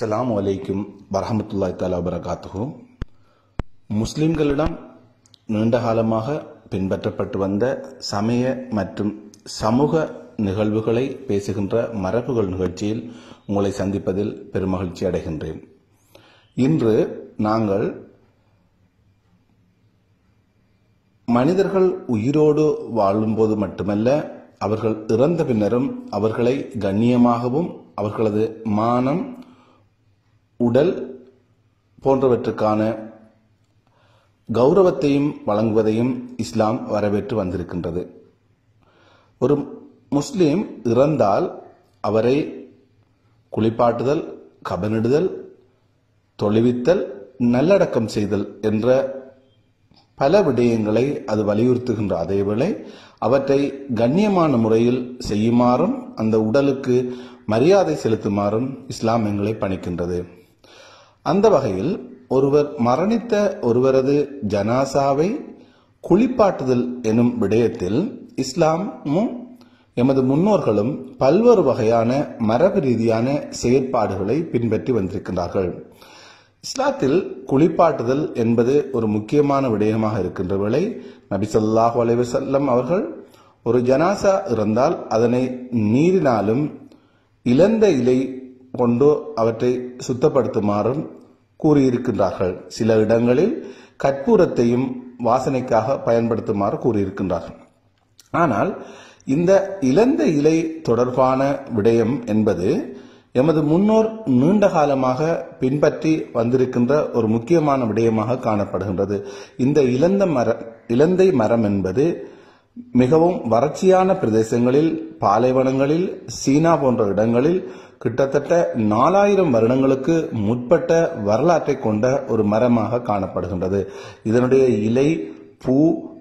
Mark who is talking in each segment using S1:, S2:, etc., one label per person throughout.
S1: அஸ்ஸலாமு அலைக்கும் வரஹமத்துல்லாஹி தஆலா வபரகாத்துஹு முஸ்லிம்களிடம் நீண்ட காலமாக பின்பற்றப்பட்டு வந்த சமய மற்றும் சமூக நிகழ்வுகளை பேசுகின்ற மரபுகள் நிகழ்ச்சியில் உங்களை சந்திப்பதில் பெருமகிழ்ச்சி அடைகின்றேன் இன்று நாங்கள் மனிதர்கள் உயிரோடு வாழும்போது மட்டுமல்ல அவர்கள் இறந்த பின்னரும் அவர்களை கண்ணியமாகவும் அவர்களது மானம் உடல் போன்றவற்றுக்கான கௌரவத்தையும் வழங்குவதையும் இஸ்லாம் வரவேற்று வந்திருக்கின்றது ஒரு முஸ்லீம் இறந்தால் அவரை குளிப்பாட்டுதல் கபனிடுதல் தொழுவித்தல் நல்லடக்கம் செய்தல் என்ற பல விடயங்களை அது வலியுறுத்துகின்ற அதேவேளை அவற்றை கண்ணியமான முறையில் செய்யுமாறும் அந்த உடலுக்கு மரியாதை செலுத்துமாறும் இஸ்லாம் எங்களை பணிக்கின்றது அந்த வகையில் ஒருவர் மரணித்த ஒருவரது ஜனாசாவை குளிப்பாட்டுதல் எனும் விடயத்தில் இஸ்லாமும் எமது முன்னோர்களும் பல்வேறு வகையான மரபு ரீதியான செயற்பாடுகளை பின்பற்றி வந்திருக்கின்றார்கள் இஸ்லாத்தில் குளிப்பாட்டுதல் என்பது ஒரு முக்கியமான விடயமாக இருக்கின்ற வேளை நபி ஸல்லல்லாஹு அலைஹி வஸல்லம் அவர்கள் ஒரு ஜனாசா இறந்தால் அதனை நீரினாலும் இழந்த இலை கொண்டு அவற்றை சுத்தப்படுத்துமாறும் கூறியிருக்கின்றார்கள் சில இடங்களில் கற்பூரத்தையும் வாசனைக்காக பயன்படுத்துமாறு கூறியிருக்கின்றார்கள் ஆனால் இந்த இழந்த இலை தொடர்பான விடயம் என்பது எமது முன்னோர் நீண்ட காலமாக பின்பற்றி வந்திருக்கின்ற ஒரு முக்கியமான விடயமாக காணப்படுகின்றது இந்த இழந்த மர இலந்தை மரம் என்பது மிகவும் வறட்சியான பிரதேசங்களில் பாலைவனங்களில் சீனா போன்ற இடங்களில் கிட்டத்தட்ட நாலாயிரம் வருடங்களுக்கு முற்பட்ட வரலாற்றை கொண்ட ஒரு மரமாக காணப்படுகின்றது இதனுடைய இலை பூ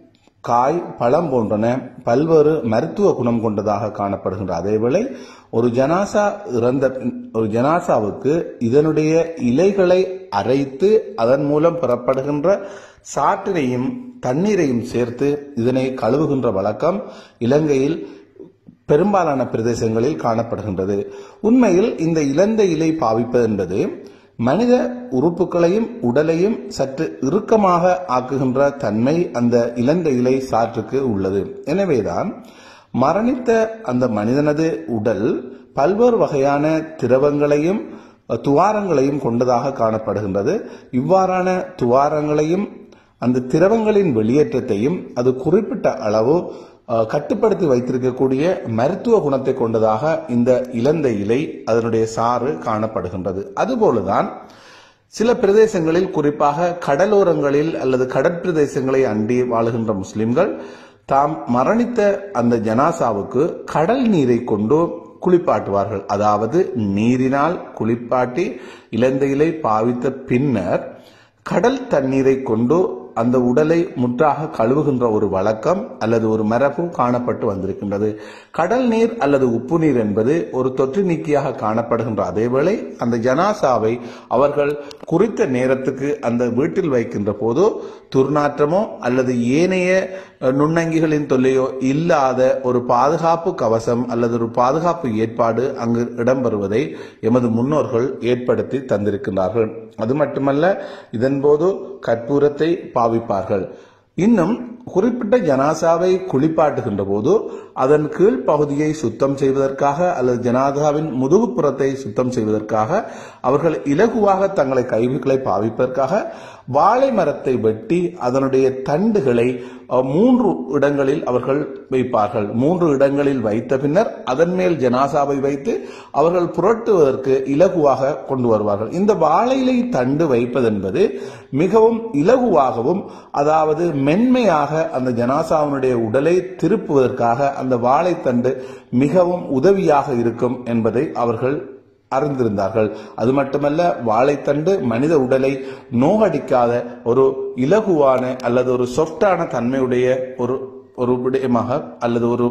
S1: காய் பழம் போன்றன பல்வேறு மருத்துவ குணம் கொண்டதாக காணப்படுகின்ற அதேவேளை ஒரு ஜனாசா இறந்த ஒரு ஜனாசாவுக்கு இதனுடைய இலைகளை அரைத்து அதன் மூலம் பெறப்படுகின்ற சாற்றினையும் தண்ணீரையும் சேர்த்து இதனை கழுவுகின்ற வழக்கம் இலங்கையில் பெரும்பாலான பிரதேசங்களில் காணப்படுகின்றது உண்மையில் இந்த இழந்த இலை பாவிப்பது என்பது மனித உறுப்புகளையும் உடலையும் சற்று இறுக்கமாக ஆக்குகின்ற தன்மை அந்த இழந்த இலை சாற்றுக்கு உள்ளது எனவேதான் மரணித்த அந்த மனிதனது உடல் பல்வேறு வகையான திரவங்களையும் துவாரங்களையும் கொண்டதாக காணப்படுகின்றது இவ்வாறான துவாரங்களையும் அந்த திரவங்களின் வெளியேற்றத்தையும் அது குறிப்பிட்ட அளவு கட்டுப்படுத்தி வைத்திருக்கக்கூடிய மருத்துவ குணத்தை கொண்டதாக இந்த இழந்த இலை அதனுடைய சாறு காணப்படுகின்றது அதுபோலதான் சில பிரதேசங்களில் குறிப்பாக கடலோரங்களில் அல்லது கடற்பிரதேசங்களை அண்டி வாழுகின்ற முஸ்லிம்கள் தாம் மரணித்த அந்த ஜனாசாவுக்கு கடல் நீரை கொண்டு குளிப்பாட்டுவார்கள் அதாவது நீரினால் குளிப்பாட்டி இழந்த இலை பாவித்த பின்னர் கடல் தண்ணீரை கொண்டு அந்த உடலை முற்றாக கழுவுகின்ற ஒரு வழக்கம் அல்லது ஒரு மரபு காணப்பட்டு வந்திருக்கின்றது கடல் நீர் அல்லது உப்பு நீர் என்பது ஒரு தொற்று நீக்கியாக காணப்படுகின்ற அதேவேளை அந்த ஜனாசாவை அவர்கள் குறித்த நேரத்துக்கு அந்த வீட்டில் வைக்கின்ற போது துர்நாற்றமோ அல்லது ஏனைய நுண்ணங்கிகளின் தொல்லையோ இல்லாத ஒரு பாதுகாப்பு கவசம் அல்லது ஒரு பாதுகாப்பு ஏற்பாடு அங்கு இடம்பெறுவதை எமது முன்னோர்கள் ஏற்படுத்தி தந்திருக்கின்றார்கள் அது மட்டுமல்ல இதன்போது கற்பூரத்தை பாவிப்பார்கள் இன்னும் குறிப்பிட்ட ஜனாசாவை குளிப்பாட்டுகின்ற போது அதன் கீழ் பகுதியை சுத்தம் செய்வதற்காக அல்லது ஜனாதாவின் முதுகுப்புறத்தை சுத்தம் செய்வதற்காக அவர்கள் இலகுவாக தங்களை கைவுகளை பாவிப்பதற்காக வாழை மரத்தை வெட்டி அதனுடைய தண்டுகளை மூன்று இடங்களில் அவர்கள் வைப்பார்கள் மூன்று இடங்களில் வைத்த பின்னர் அதன் மேல் ஜனாசாவை வைத்து அவர்கள் புரட்டுவதற்கு இலகுவாக கொண்டு வருவார்கள் இந்த வாழையிலை தண்டு வைப்பது என்பது மிகவும் இலகுவாகவும் அதாவது மென்மையாக அந்த ஜனாசாவினுடைய உடலை திருப்புவதற்காக அந்த வாழைத்தண்டு மிகவும் உதவியாக இருக்கும் என்பதை அவர்கள் அறிந்திருந்தார்கள் அது மட்டுமல்ல வாழைத்தண்டு மனித உடலை நோகடிக்காத ஒரு இலகுவான அல்லது ஒரு சொஃப்டான தன்மையுடைய ஒரு ஒரு விடயமாக அல்லது ஒரு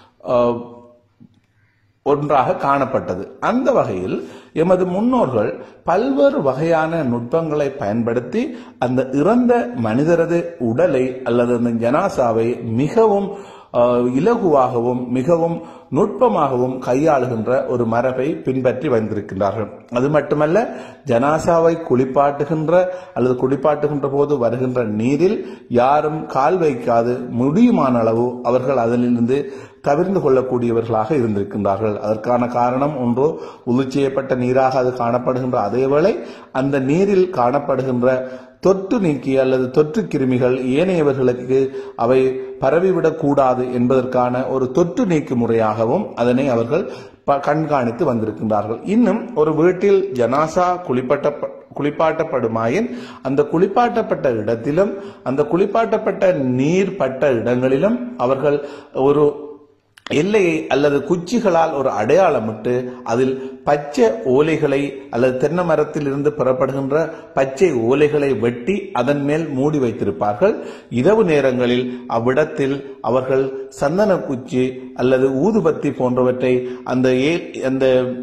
S1: ஒன்றாக காணப்பட்டது அந்த வகையில் எமது முன்னோர்கள் பல்வேறு வகையான நுட்பங்களை பயன்படுத்தி அந்த இறந்த மனிதரது உடலை அல்லது அந்த ஜனாசாவை மிகவும் அஹ், இலகுவாகவும் மிகவும் நுட்பமாகவும் கையாளுகின்ற ஒரு மரபை பின்பற்றி வந்திருக்கின்றார்கள் அது மட்டுமல்ல ஜனாசாவை குளிப்பாட்டுகின்ற அல்லது குளிப்பாட்டுகின்ற போது வருகின்ற நீரில் யாரும் கால் வைக்காது முடியுமான அளவு அவர்கள் அதிலிருந்து தவிர்ந்து கொள்ளக்கூடியவர்களாக இருந்திருக்கின்றார்கள் அதற்கான காரணம் ஒன்று உது செய்யப்பட்ட நீராக அது காணப்படுகின்ற அதேவேளை அந்த நீரில் காணப்படுகின்ற தொற்று நீக்கி அல்லது தொற்று கிருமிகள் ஏனையவர்களுக்கு அவை பரவிவிடக் கூடாது என்பதற்கான ஒரு தொற்று நீக்கு முறையாகவும் அதனை அவர்கள் ப- கண்காணித்து வந்திருக்கின்றார்கள் இன்னும் ஒரு வீட்டில் ஜனாசா குளிப்பட்ட குளிப்பாட்டப்படுமாயின் அந்த குளிப்பாட்டப்பட்ட இடத்திலும் அந்த குளிப்பாட்டப்பட்ட நீர் பட்ட இடங்களிலும் அவர்கள் ஒரு எல்லையை அல்லது குச்சிகளால் ஒரு அடையாளமிட்டு அதில் பச்சை ஓலைகளை அல்லது தென்னை மரத்தில் இருந்து பெறப்படுகின்ற பச்சை ஓலைகளை வெட்டி அதன் மேல் மூடி வைத்திருப்பார்கள் இரவு நேரங்களில் அவ்விடத்தில் அவர்கள் சந்தன குச்சி அல்லது ஊதுபத்தி போன்றவற்றை அந்த ஏ- அந்த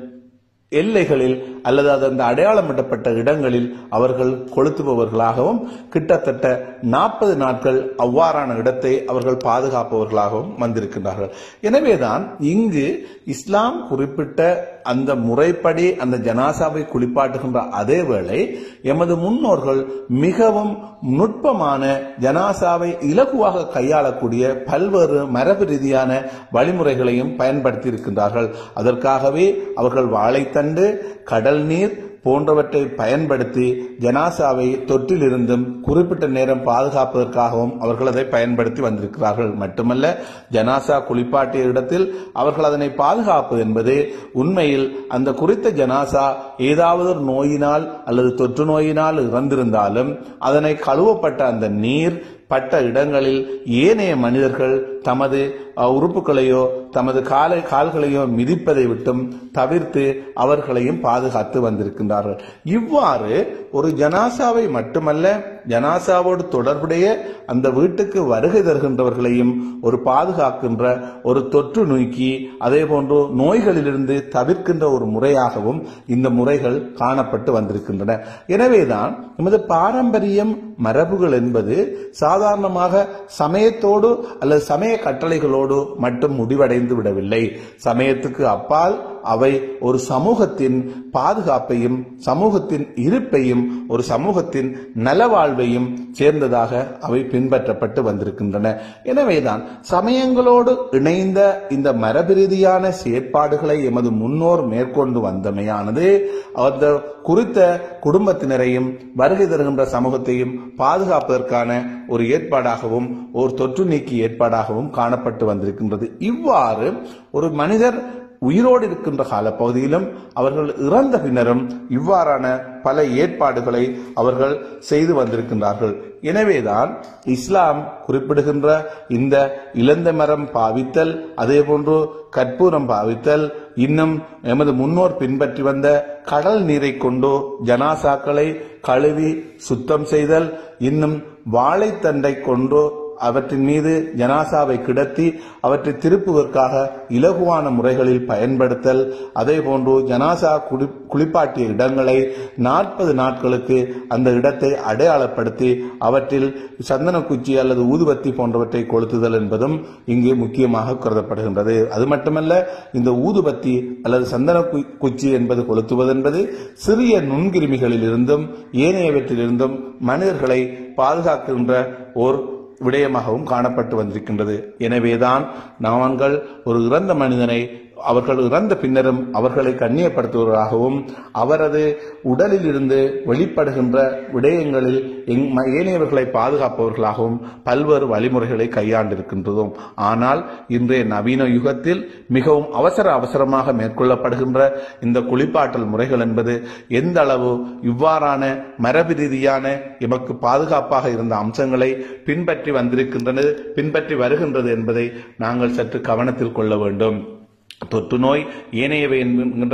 S1: எல்லைகளில் அல்லது அது அந்த அடையாளமிடப்பட்ட இடங்களில் அவர்கள் கொளுத்துபவர்களாகவும் கிட்டத்தட்ட நாற்பது நாட்கள் அவ்வாறான இடத்தை அவர்கள் பாதுகாப்பவர்களாகவும் வந்திருக்கின்றார்கள் எனவேதான் இங்கு இஸ்லாம் குறிப்பிட்ட அந்த முறைப்படி அந்த ஜனாசாவை குளிப்பாட்டுகின்ற அதே வேளை எமது முன்னோர்கள் மிகவும் நுட்பமான ஜனாசாவை இலகுவாக கையாளக்கூடிய பல்வேறு மரபு ரீதியான வழிமுறைகளையும் பயன்படுத்தி இருக்கின்றார்கள் அதற்காகவே அவர்கள் வாழைத்தண்டு கடல் நீர் போன்றவற்றை பயன்படுத்தி ஜனாசாவை தொற்றிலிருந்தும் குறிப்பிட்ட நேரம் பாதுகாப்பதற்காகவும் அவர்கள் அதை பயன்படுத்தி வந்திருக்கிறார்கள் மட்டுமல்ல ஜனாசா குளிப்பாட்டிய இடத்தில் அவர்கள் அதனை பாதுகாப்பது என்பது உண்மையில் அந்த குறித்த ஜனாசா ஏதாவது ஒரு நோயினால் அல்லது தொற்று நோயினால் இறந்திருந்தாலும் அதனை கழுவப்பட்ட அந்த நீர் பட்ட இடங்களில் ஏனைய மனிதர்கள் தமது அஹ், உறுப்புகளையோ தமது காலை கால்களையோ மிதிப்பதை விட்டும் தவிர்த்து அவர்களையும் பாதுகாத்து வந்திருக்கின்றார்கள் இவ்வாறு ஒரு ஜனாசாவை மட்டுமல்ல ஜனாசாவோடு தொடர்புடைய அந்த வீட்டுக்கு வருகை தருகின்றவர்களையும் ஒரு பாதுகாக்கின்ற ஒரு தொற்று நோக்கி அதே போன்று நோய்களிலிருந்து தவிர்க்கின்ற ஒரு முறையாகவும் இந்த முறைகள் காணப்பட்டு வந்திருக்கின்றன எனவேதான் நமது பாரம்பரியம் மரபுகள் என்பது சாதாரணமாக சமயத்தோடு அல்லது சமய கட்டளைகளோடு மட்டும் முடிவடைந்து விடவில்லை சமயத்துக்கு அப்பால் அவை ஒரு சமூகத்தின் பாதுகாப்பையும் சமூகத்தின் இருப்பையும் ஒரு சமூகத்தின் நலவாழ்வையும் சேர்ந்ததாக அவை பின்பற்றப்பட்டு வந்திருக்கின்றன எனவேதான் சமயங்களோடு இணைந்த இந்த மரபு ரீதியான செயற்பாடுகளை எமது முன்னோர் மேற்கொண்டு வந்தமையானது அந்த குறித்த குடும்பத்தினரையும் வருகை தருகின்ற சமூகத்தையும் பாதுகாப்பதற்கான ஒரு ஏற்பாடாகவும் ஒரு தொற்று நீக்கி ஏற்பாடாகவும் காணப்பட்டு வந்திருக்கின்றது இவ்வாறு ஒரு மனிதர் உயிரோடு இருக்கின்ற காலப்பகுதியிலும் அவர்கள் இறந்த பின்னரும் இவ்வாறான பல ஏற்பாடுகளை அவர்கள் செய்து வந்திருக்கின்றார்கள் எனவேதான் இஸ்லாம் குறிப்பிடுகின்ற இந்த இளந்த மரம் பாவித்தல் அதே போன்று கற்பூரம் பாவித்தல் இன்னும் எமது முன்னோர் பின்பற்றி வந்த கடல் நீரை கொண்டு ஜனாசாக்களை கழுவி சுத்தம் செய்தல் இன்னும் வாழைத்தண்டை கொண்டு அவற்றின் மீது ஜனாசாவை கிடத்தி அவற்றை திருப்புவதற்காக இலகுவான முறைகளில் பயன்படுத்தல் அதே போன்று ஜனாசா குளி குளிப்பாட்டிய இடங்களை நாற்பது நாட்களுக்கு அந்த இடத்தை அடையாளப்படுத்தி அவற்றில் சந்தன குச்சி அல்லது ஊதுபத்தி போன்றவற்றை கொளுத்துதல் என்பதும் இங்கு முக்கியமாக கருதப்படுகின்றது அது மட்டுமல்ல இந்த ஊதுபத்தி அல்லது சந்தன கு- குச்சி என்பது கொளுத்துவது என்பது சிறிய நுண்கிருமிகளில் இருந்தும் ஏனையவற்றிலிருந்தும் மனிதர்களை பாதுகாக்கின்ற ஓர் விடயமாகவும் காணப்பட்டு வந்திருக்கின்றது எனவேதான் நாங்கள் ஒரு இறந்த மனிதனை அவர்கள் இறந்த பின்னரும் அவர்களை கண்ணியப்படுத்துவதாகவும் அவரது உடலில் இருந்து வெளிப்படுகின்ற விடயங்களில் எங்- ம- ஏனையவர்களை பாதுகாப்பவர்களாகவும் பல்வேறு வழிமுறைகளை கையாண்டிருக்கின்றதும் ஆனால் இன்றைய நவீன யுகத்தில் மிகவும் அவசர அவசரமாக மேற்கொள்ளப்படுகின்ற இந்த குளிப்பாட்டல் முறைகள் என்பது எந்த அளவு இவ்வாறான மரபு ரீதியான எமக்கு பாதுகாப்பாக இருந்த அம்சங்களை பின்பற்றி வந்திருக்கின்றது பின்பற்றி வருகின்றது என்பதை நாங்கள் சற்று கவனத்தில் கொள்ள வேண்டும் தொற்று நோய் ஏனையவை என்கின்ற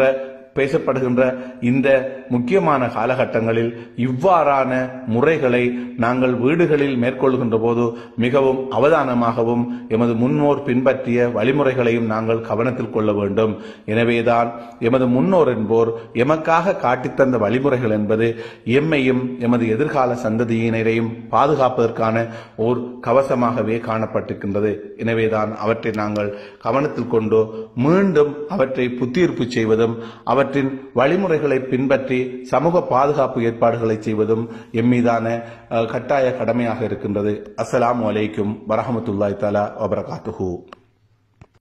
S1: பேசப்படுகின்ற இந்த முக்கியமான காலகட்டங்களில் இவ்வாறான முறைகளை நாங்கள் வீடுகளில் மேற்கொள்கின்ற போது மிகவும் அவதானமாகவும் எமது முன்னோர் பின்பற்றிய வழிமுறைகளையும் நாங்கள் கவனத்தில் கொள்ள வேண்டும் எனவேதான் எமது முன்னோர் என்போர் எமக்காக காட்டித்தந்த வழிமுறைகள் என்பது எம்மையும் எமது எதிர்கால சந்ததியினரையும் பாதுகாப்பதற்கான ஓர் கவசமாகவே காணப்பட்டிருக்கின்றது எனவேதான் அவற்றை நாங்கள் கவனத்தில் கொண்டு மீண்டும் அவற்றை புத்தியிருப்பு செய்வதும் அவற்றின் வழிமுறைகளை பின்பற்றி சமூக பாதுகாப்பு ஏற்பாடுகளை செய்வதும் எம்மீதான அஹ், கட்டாய கடமையாக இருக்கின்றது அஸ்ஸலாமு அலைக்கும் வரஹமத்துல்லாஹி தஆலா வபரகாத்துஹு